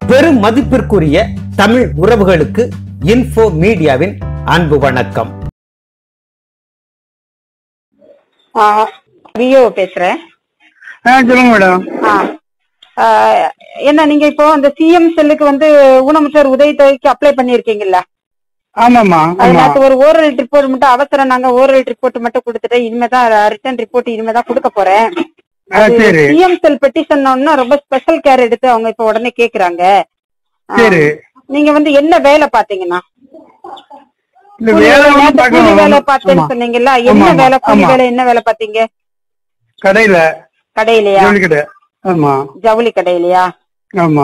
பெரும் மதிப்பிற்குரிய தமிழ் உறவுகளுக்கு இன்ஃபோ மீடியாவின் அன்பு வணக்கம் விஓ பேசுறேன் ஆ சொல்லுங்க மேடம் ஆ. ஆ, என்ன நீங்க இப்போ அந்த சிஎம் செல்லுக்கு வந்து ஊனமுற்றோர் உதவித்தொகைக்கு அப்ளை பண்ணிருக்கீங்கல்ல ஆமாம்மா அது ஆமா நேத்து ஒரு ஓரல் ரிப்போர்ட் மட்டும் அவசரம் நாங்க ஓரல் ரிப்போர்ட் மட்டும் கொடுத்துட்டு இனிமேதான் ரிட்டர்ன் ரிப்போர்ட் இனிமேதான் கொடுக்க போறேன் ஆ சரி சிஎம் செல் பெட்டிஷன் ரொம்ப ஸ்பெஷல் கேர் எடுத்து அவங்க இப்ப உடனே கேக்குறாங்க ஆ. சரி நீங்க வந்து என்ன வேலை பாத்தீங்கன்னா இந்த கூலி வேலை வேலை, ஒண்ணும் நேத்து கூலி பார்க்கணும். வேலை பார்த்தேன்னு ஆமா. சொன்னீங்கல்ல என்ன ஆமா, வேலை கூலி ஆமா. வேலை என்ன வேலை பாத்தீங்க கடையில கடையிலயா ஜவுளி கடை ஆமா ஜவுளி கடையிலயா ஆமா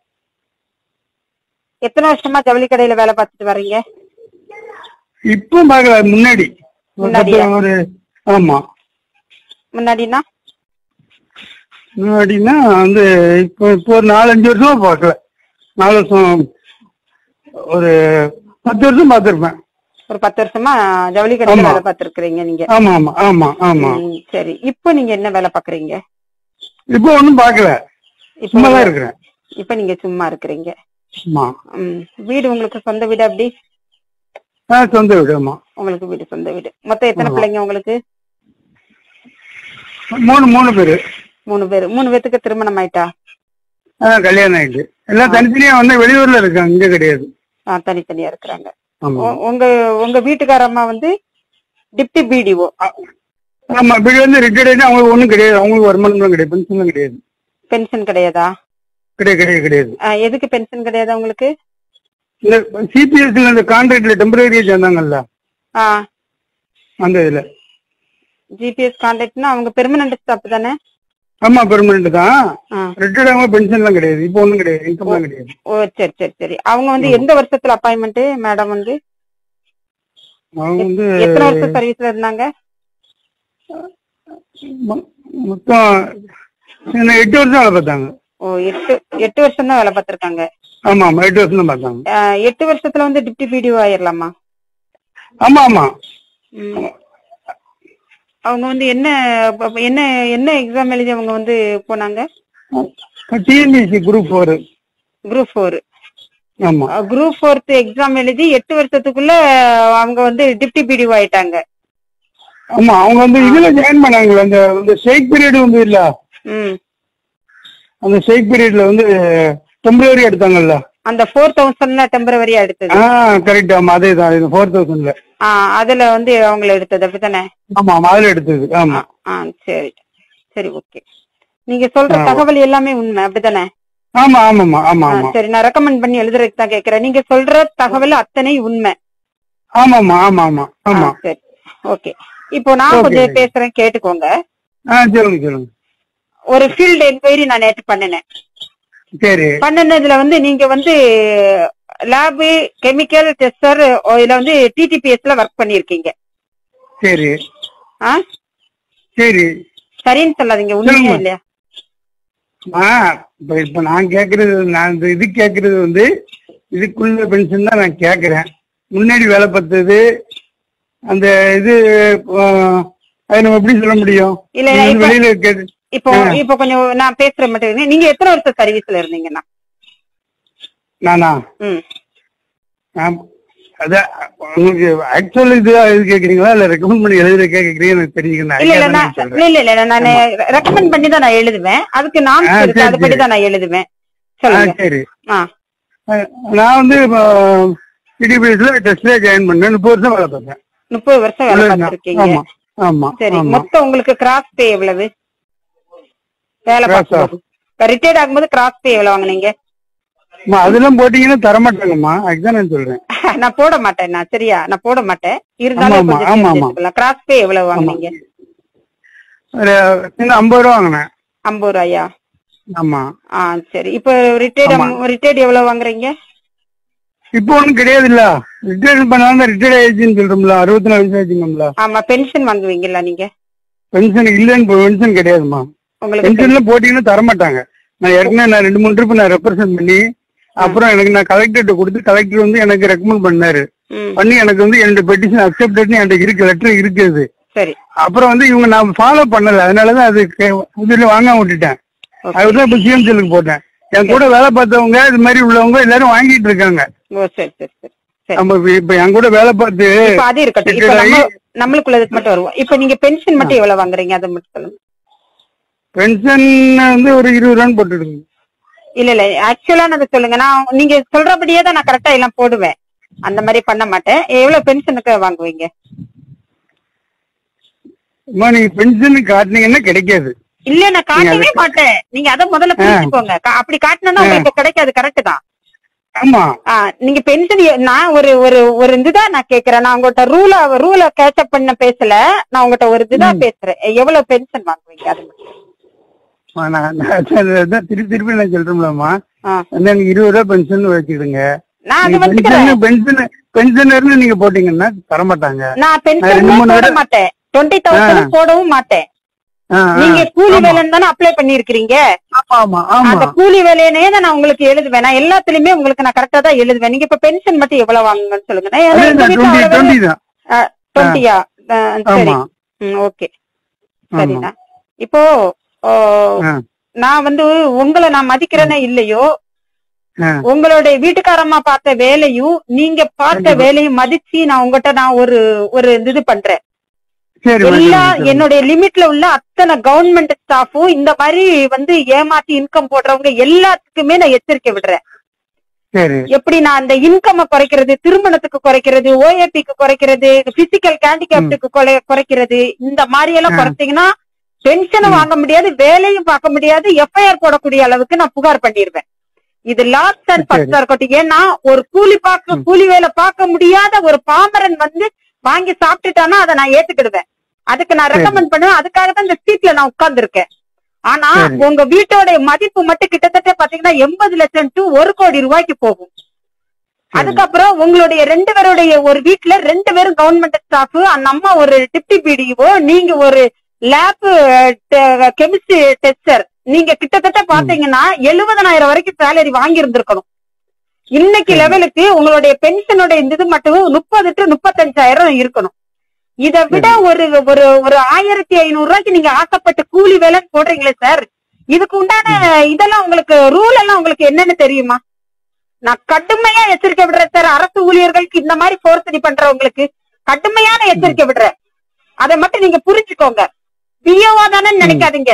எத்தனை வருஷமா ஜவுளி கடையில வேலை பார்த்துட்டு வர்றீங்க இப்போ பார்க்கல முன்னாடி ஒரு முன்னாடியா? பத்து- ஒரு ஆமா முன்னாடினா முன்னாடின்னா வந்து இப்போ இப்போ ஒரு நாலஞ்சு வருஷமா பார்க்கல நாலு வருஷம் ஒரு பத்து வருஷம் பார்த்திருப்பேன் ஒரு பத்து வருஷமா ஜவுளி கடையில ஆமா. வேலை பார்த்திருக்கிறீங்க நீங்க ஆமா ஆமா ஆமா ஆமா ம், சரி இப்போ நீங்க என்ன வேலை பாக்குறீங்க இப்போ ஒண்ணும் பார்க்கல இப்போ சும்மா தான் இருக்கிறேன் இப்ப நீங்க சும்மா இருக்கிறீங்க ஆமா ம், வீடு உங்களுக்கு சொந்த வீடு அப்படி ஆ சொந்த வீடு ஆமா உங்களுக்கு வீடு சொந்த வீடு மொத்தம் எத்தனை ஆமா. பிள்ளைங்க உங்களுக்கு மூணு மூணு பேரு மூணு பேர் மூணு பேத்துக்கு திருமணம் ஆயிட்டா ஆ கல்யாணம் ஆயிட்டு எல்லாம் தனித்தனியா வந்து வெளியூர்ல இருக்காங்க இங்க கிடையாது ஆ, தனித்தனியா இருக்கிறாங்க ஆமா உ- உங்க உங்க வீட்டுக்கார அம்மா வந்து டிப்டி பிடிஓ ஆமா இப்படி வந்து ரிட்டையர்ட் ஆயிட்டு அவங்களுக்கு ஒண்ணும் கிடையாது அவங்களுக்கு வருமானம் கிடையாது பென்ஷன் கிடையாது பென்ஷன் கிடையாதா கிடையாது கிடையாது கிடையாது ஆ, எதுக்கு பென்ஷன் கிடையாது உங்களுக்கு இந்த சிபிஎஸ்ல இந்த கான்ட்ராக்ட்ல டெம்பரரியா சேர்ந்தாங்கல்ல ஆ அந்த இதுல ஜிபிஎஸ் கான்டாக்ட்னா அவங்க பெர்மனன்ட் ஸ்டாப் தானே ஆமா பெர்மனன்ட் தான் ஆ. ரிட்டையர்ட் ஆகும் பென்ஷன் எல்லாம் கிடையாது இப்போ ஒண்ணும் கிடையாது இன்கம் எல்லாம் கிடையாது ஓ சரி சரி சரி அவங்க வந்து எந்த வருஷத்துல அப்பாயின்மெண்ட் மேடம் வந்து அவங்க வந்து எத்தனை வருஷம் சர்வீஸ்ல இருந்தாங்க மொ- மொத்தம் என்ன எட்டு வருஷம் வேலை பார்த்தாங்க ஓ எட்டு எட்டு வருஷம் தான் வேலை பார்த்திருக்காங்க ஆமா ஆமா எட்டு வருஷம் தான் பார்த்தாங்க ஆஹ் எட்டு வருஷத்துல வந்து டிப்டி பிடிஓ ஆயிரலாமா ஆமா ஆமா ம். அவங்க வந்து என்ன அப்ப என்ன என்ன எக்ஸாம் எழுதி அவங்க வந்து போனாங்க TNPSC group four group four ஆமா குரூப் ஃபோர்த் எக்ஸாம் எழுதி எட்டு வருஷத்துக்குள்ள அவங்க வந்து டிப்டி பிடிஓ ஆயிட்டாங்க ஆமா அவங்க வந்து இதுல ஜாயின் பண்ணாங்களே அந்த இந்த ஷேக் பீரியட் வந்து இல்ல ம் அந்த ஷேக் பீரியட்ல வந்து டெம்பரரி எடுத்தாங்கல்ல அந்த ஃபோர் தௌசண்ட்ல டெம்பரவரியா எடுத்தது ஆ கரெக்ட் ஆமா அதே தான் ஃபோர் தௌசண்ட்ல ஆஹ் அதுல வந்து அவங்கள எடுத்தது அப்படித்தானே ஆமா ஆமா அதுல எடுத்தது ஆமா ஆ சரி சரி ஓகே நீங்க சொல்ற ஆ. தகவல் எல்லாமே உண்மை அப்படித்தானே ஆமா ஆமாமா ஆமா ஆ, ஆமா சரி நான் ரெக்கமெண்ட் பண்ணி எழுதுறதுக்கு தான் கேக்குறேன் நீங்க சொல்ற தகவல் அத்தனை உண்மை ஆமாமா ஆமா ஆமா ஆ, ஆமா சரி ஓகே இப்போ நான் Okay. கொஞ்சம் பேசுறேன் கேட்டுக்கோங்க ஆ சொல்லுங்க சொல்லுங்க ஒரு ஃபீல்டு என்கொயரி நான் நேற்று பண்ணினேன் சரி பண்ணினதுல வந்து நீங்க வந்து லேபு கெமிக்கல் டெஸ்டர் இதுல வந்து டிடிபிஎஸ்ல ஒர்க் பண்ணிருக்கீங்க சரி ஆ சரி சரின்னு சொல்லாதீங்க உண்மையா சொல்லுங்க. இல்லையா ஆ இப்ப இப்ப நான் கேக்குறது நான் இந்த இது கேக்குறது வந்து இதுக்குள்ள பென்ஷன் தான் நான் கேக்குறேன் முன்னாடி வேலை பார்த்தது அந்த இது ஆ, அது நம்ம எப்படி சொல்ல முடியும் இல்ல, இது வந்து இப்ப- வெளியில கேட்டு இப்போ ஆ. இப்போ கொஞ்சம் நான் பேசுற மட்டும் இருங்க. நீங்க எத்தனை வருஷம் சர்வீஸ்ல இருந்தீங்கன்னா நானா ம் நான் அதான் உங்களுக்கு ஆக்சுவல் இது இது கேக்குறீங்களா இல்ல ரெக்கமெண்ட் பண்ணி எழுதுற கேக்குறீங்க எனக்கு தெரிஞ்சுக்கணும் இல்ல இல்ல அதுக்காக நான் தான் சொல்றேன் இல்ல இல்ல இல்ல நான் ரெக்கமெண்ட் பண்ணி தான் நான் எழுதுவேன் அதுக்கு நான் ஆ, இருக்கு சரி, அதுபடி சரி. தான் நான் எழுதுவேன் ஆ சொல்லுங்க சரி ஆ ஆ, நான் வந்து டிடிபிஎஸ்ல டெஸ்ட்ல ஜாயின் பண்ணேன் முப்பது வருஷம் வேலை பார்த்தேன் முப்பது வருஷம் வேலை அவ்வளவுதான். பார்த்திருக்கீங்க ஆமா ஆமா சரி ஆமா மொத்தம் உங்களுக்கு கிராஸ் பே எவ்வளவு வேலை Cross ஆ? பார்க்கும்போது ரிட்டையர்ட் ஆகும்போது கிராஸ் பே எவ்வளவு வாங்குனீங்க அம்மா, அதெல்லாம் போட்டீங்கன்னா தரமாட்டாங்கம்மா அதுதான் நான் சொல்றேன் நான் போட மாட்டேன் நான் சரியா நான் போட மாட்டேன் ஆமா, இருந்தாலும் ஆமா, ஆமா, ஆமா. கொஞ்சம் கிராஸ் பே எவ்வளவு வாங்குனீங்க ஒரு சின்ன ஐம்பது ரூபா வாங்கினேன் ஐம்பது ரூபாயா ஆமா ஆ சரி இப்போ ரிட்டையர்ட் ரிட்டையர்ட் எவ்வளவு வாங்குறீங்க இப்போ ஒண்ணும் கிடையாது இல்ல ரிட்டையர் பண்ணாலும் ரிட்டையர்ட் ஆயிடுச்சுன்னு சொல்றோம்ல அறுபத்தி நாலு வயசு ஆச்சுங்கம்ல ஆமா பென்ஷன் வாங்குவீங்கல்ல நீங்க பென்ஷன் இல்லன்னு பென்ஷன் கிடையாதுமா உங்களுக்கு பென்ஷன்ல போட்டீங்கன்னா தரமாட்டாங்க நான் ஏற்கனவே நான் ரெண்டு மூணு ட்ரிப் நான் ரெப்ரசென்ட் பண்ணி அப்புறம் எனக்கு நான் கலெக்டர்கிட்ட கொடுத்து கலெக்டர் வந்து எனக்கு ரெக்கமெண்ட் பண்ணாரு ம், பண்ணி எனக்கு வந்து என்னோட பெட்டிஷன் அக்செப்டட்னு என்கிட்ட இருக்கு லெட்டர் இருக்குது சரி அப்புறம் வந்து இவங்க நான் ஃபாலோ பண்ணல அதனாலதான் அது கே- இதுல வாங்காம விட்டுட்டேன் Okay. அதுதான் இப்ப சிஎம்சிஎலுக்கு போட்டேன் என் கூட வேலை பார்த்தவங்க இது மாதிரி உள்ளவங்க எல்லாரும் வாங்கிட்டு இருக்காங்க ஓ சரி சரி சரி சரி நம்ம இப்ப- இப்ப என் கூட வேலை பார்த்து இப்ப அது இருக்கட்டும் இப்ப Settle நம்ம ஆகி- நம்மளுக்குள்ளதுக்கு மட்டும் வருவோம் இப்ப நீங்க பென்ஷன் மட்டும் எவ்வளவு வாங்குறீங்க அதை மட்டும் சொல்லுங்க பென்ஷன் வந்து ஒரு இருபது ரூபான்னு போட்டுடுங்க இல்ல இல்ல ஆக்சுவலா நான் சொல்லுங்க நான் நீங்க சொல்றபடியே தான் நான் கரெக்டா எல்லாம் போடுவேன் அந்த மாதிரி பண்ண மாட்டேன் எவ்வளவு பென்ஷனுக்கு வாங்குவீங்க அம்மா நீங்க பென்ஷன் காட்டுனீங்கன்னா கிடைக்காது இல்ல நான் காட்டவே மாட்டேன் நீங்க அத முதல்ல புரிஞ்சுக்கோங்க கா- அப்படி காட்டினா உங்களுக்கு கிடைக்காது கரெக்ட் தான் ஆமா ஆ, நீங்க பென்ஷன் நான் ஒரு ஒரு ஒரு இதுதான் நான் கேக்குறேன் நான் உங்கள்கிட்ட ரூல ரூல கேட்சப் பண்ண பேசல நான் உங்ககிட்ட ஒரு இதுதான் பேசுறேன் எவ்வளவு பென்ஷன் வாங்குவீங்க அது மட்டும். ஆ, நான் நான் அதான் திருப்பி திருப்பி நான் சொல்றேன்லம்மா ஆ. வந்து எனக்கு இருபது ரூபா பென்ஷன் வச்சுக்கிடுங்க நான் அது வந்துக்கிறேன் பென்ஷன் பென்ஷனர்னு நீங்க போட்டீங்கன்னா தரமாட்டாங்க நான் நான் பென்ஷன் ரெண்டு மூணு போட தடவை- மாட்டேன் டுவெண்ட்டி தௌசண்ட் போடவும் மாட்டேன் ஆ, ஆ. நீங்க கூலி ஆமா. வேலைன்னு தானே அப்ளை பண்ணிருக்கீங்க ஆமா ஆமா ஆமா அந்த கூலி வேலையனே தான் நான் உங்களுக்கு எழுதுவேன் நான் எல்லாத்துலயுமே உங்களுக்கு நான் கரெக்டா தான் எழுதுவேன் நீங்க இப்ப பென்ஷன் மட்டும் எவ்வளவு வாங்குங்கன்னு சொல்லுங்க நான் ஏன்னா எங்க வீட்டுல டுவெண்ட்டி அவ்வளவு டுவெண்ட்டி தான் டுவெண்ட்டியா சரி ஆமா ஓகே ஆமா சரிண்ணா இப்போ ஓ, ஆ. நான் வந்து உங்களை நான் மதிக்கிறேனே இல்லையோ ஆ. உங்களுடைய வீட்டுக்காரம்மா பார்த்த வேலையும் நீங்க பார்த்த கண்டிப்பா. வேலையும் மதிச்சு நான் உங்ககிட்ட நான் ஒரு ஒரு இது பண்றேன் சரி எல்லா மேடம், சரி. என்னுடைய லிமிட்ல உள்ள அத்தனை கவர்மெண்ட் ஸ்டாஃபும் இந்த மாதிரி வந்து ஏமாத்தி இன்கம் போடுறவங்க எல்லாத்துக்குமே நான் எச்சரிக்கை விடுறேன் சரி எப்படி நான் அந்த இன்கம் குறைக்கிறது திருமணத்துக்கு குறைக்கிறது ஓஏபிக்கு குறைக்கிறது பிசிக்கல் ஹேண்டிகேப்டுக்கு குறைக்கிறது இந்த மாதிரி எல்லாம் ஆ. குறைச்சீங்கன்னா பென்ஷனும் வாங்க முடியாது வேலையும் பார்க்க முடியாது எஃப்ஐஆர் போடக்கூடிய அளவுக்கு நான் புகார் பண்ணிடுவேன் இது லாஸ்ட் அண்ட் சரி. ஃபர்ஸ்டா இருக்கட்டும் ஏன்னா ஒரு கூலி பார்க்க ம். கூலி வேலை பார்க்க முடியாத ஒரு பாமரன் வந்து வாங்கி சாப்பிட்டுட்டானா அதை நான் ஏத்துக்கிடுவேன் அதுக்கு நான் சரி. ரெக்கமெண்ட் பண்ணுவேன் அதுக்காக தான் இந்த சீட்ல நான் உட்கார்ந்து இருக்கேன் ஆனா சரி. உங்க வீட்டோட மதிப்பு மட்டும் கிட்டத்தட்ட பாத்தீங்கன்னா எண்பது லட்சம் டு ஒரு கோடி ரூபாய்க்கு போகும் சரி. அதுக்கப்புறம் உங்களுடைய ரெண்டு பேருடைய ஒரு வீட்ல ரெண்டு பேரும் கவர்மெண்ட் ஸ்டாஃப் அந்த அம்மா ஒரு டிப்டி பிடிஓ நீங்க ஒரு லேப் கெமிஸ்ட்ரி டெஸ்டர் நீங்க கிட்டத்தட்ட பாத்தீங்கன்னா எழுபதனாயிரம் வரைக்கும் சேலரி வாங்கி இருந்திருக்கணும் இன்னைக்கு சரி. லெவலுக்கு உங்களுடைய பென்ஷனோட இந்த இது மட்டும் முப்பது டு முப்பத்தஞ்சாயிரம் இருக்கணும் இதை விட ஒரு ஒரு ஒரு ஆயிரத்தி ஐநூறு ரூபாய்க்கு நீங்க ஆசைப்பட்டு கூலி வேலை போடுறீங்களே சார் இதுக்கு உண்டான இதெல்லாம் உங்களுக்கு ரூல் எல்லாம் உங்களுக்கு என்னன்னு தெரியுமா நான் கடுமையா எச்சரிக்கை விடுறேன் சார் அரசு ஊழியர்களுக்கு இந்த மாதிரி போர்சடி பண்றவங்களுக்கு கடுமையான எச்சரிக்கை விடுறேன் அதை மட்டும் நீங்க புரிஞ்சுக்கோங்க பிஓவா தானே நினைக்காதீங்க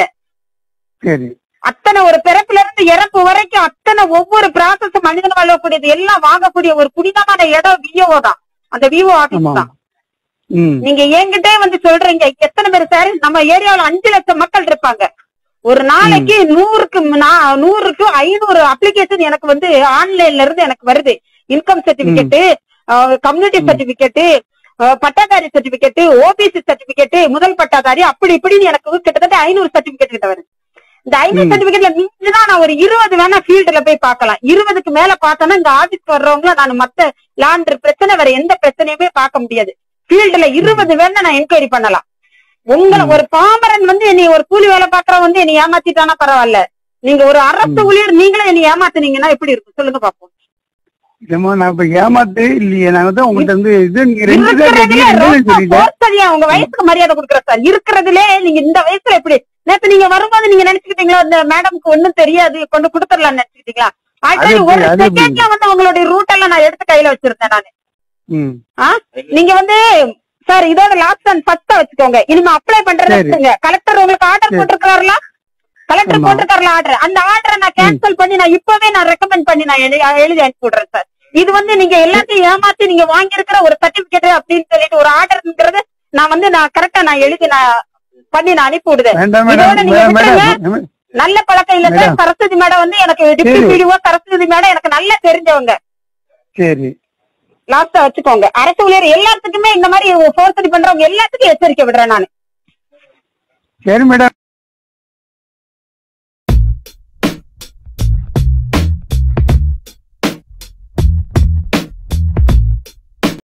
சரி அத்தனை ஒரு பிறப்புல இருந்து இறப்பு வரைக்கும் அத்தனை ஒவ்வொரு ப்ராசஸ் மனிதன் வாழக்கூடியது எல்லாம் வாங்கக்கூடிய ஒரு புனிதமான இடம் விஓ தான் அந்த விஓ ஆபீஸ் ஆமா தான் ம் நீங்க என்கிட்டே வந்து சொல்றீங்க எத்தனை பேர் சார் நம்ம ஏரியாவுல அஞ்சு லட்சம் மக்கள் இருப்பாங்க ஒரு நாளைக்கு நூறுக்கு நா- நூறுக்கு ஐநூறு அப்ளிகேஷன் எனக்கு வந்து ஆன்லைன்ல இருந்து எனக்கு வருது இன்கம் சர்டிபிகேட் கம்யூனிட்டி சர்டிபிகேட் பட்டாதாரி சர்டிபிகேட் ஓபிசி சர்டிபிகேட் முதல் பட்டாதாரி அப்படி இப்படின்னு எனக்கு கிட்டத்தட்ட ஐநூறு சர்டிபிகேட் கிட்ட வருது இந்த ஐநூறு ம். சர்டிபிகேட்ல மிஞ்சுதான் நான் ஒரு இருபது வேணா ஃபீல்டுல போய் பார்க்கலாம் இருபதுக்கு மேல பார்த்தோன்னா இந்த ஆபீஸ்க்கு வர்றவங்கள நான் மத்த லாண்டர் பிரச்சனை வேற எந்த பிரச்சனையுமே பார்க்க முடியாது ஃபீல்டுல இருபது வேணா நான் என்கொயரி பண்ணலாம் உங்களை ம். ஒரு பாமரன் வந்து என்னை ஒரு கூலி வேலை பாக்குறவன் வந்து என்னை ஏமாத்திட்டானா பரவாயில்ல நீங்க ஒரு அரசு ம். ஊழியர் நீங்களே என்னை ஏமாத்துனீங்கன்னா எப்படி இருக்கும் சொல்லுங்க பாப்போம் இல்லம்மா நான் இப்ப ஏமாத்து இல்லையே நான் வந்து உங்கள்ட்ட வந்து இது நீங்க ரெண்டு தான் இருக்கிறதுலே கேட்டீங்க ரெண்டு ரொம்ப சொல்லிட்டேன் போர்த்தடியா உங்க வயசுக்கு மரியாதை கொடுக்குற சார் இருக்கிறதுலே நீங்க இந்த வயசுல எப்படி நேத்து நீங்க வரும்போது நீங்க நினைச்சுக்கிட்டீங்களா இந்த மேடம்க்கு ஒண்ணும் தெரியாது கொண்டு கொடுத்துடலாம்னு நினைச்சுக்கிட்டீங்களா ஆக்சுவலி எப்படி, ஒரு அது எப்படி? செகண்ட்ல வந்து உங்களுடைய ரூட் எல்லாம் நான் எடுத்து கையில வச்சிருந்தேன் நானு ம் ஆ? நீங்க வந்து சார் இதோட லாஸ்ட் அண்ட் ஃபர்ஸ்ட் வச்சுக்கோங்க இனிமே அப்ளை பண்றதை சரி. வச்சுங்க கலெக்டர் உங்களுக்கு ஆர்டர் சரி. போட்டிருக்காருல கலெக்டர் ஆமா. போட்டிருக்காருல ஆர்டர் அந்த ஆர்டரை நான் கேன்சல் பண்ணி நான் இப்பவே நான் ரெக்கமெண்ட் பண்ணி நான் எழுதி எழுதி அனுப்பி விடுறேன் சார் இது வந்து நீங்க எல்லாத்தையும் ஏமாத்தி நீங்க வாங்கி இருக்கிற ஒரு சர்டிபிகேட் அப்படின்னு சொல்லிட்டு ஒரு ஆர்டர்ங்கிறது நான் வந்து நான் கரெக்டா நான் எழுதி நான் பண்ணி நான் அனுப்பி விடுதேன் வேண்டாம் இதோட மேடம் நீங்க மேடம் விட்டுருங்க. மேடம் நல்ல பழக்கம் இல்ல சார் மேடம். சரஸ்வதி மேடம் வந்து எனக்கு டிப்டி சரி. பிடிஓ சரஸ்வதி மேடம் எனக்கு நல்லா தெரிஞ்சவங்க சரி லாஸ்டா வச்சுக்கோங்க அரசு ஊழியர் எல்லாத்துக்குமே இந்த மாதிரி போர்சடி பண்றவங்க எல்லாத்துக்கும் எச்சரிக்கை விடுறேன் நான் சரி மேடம்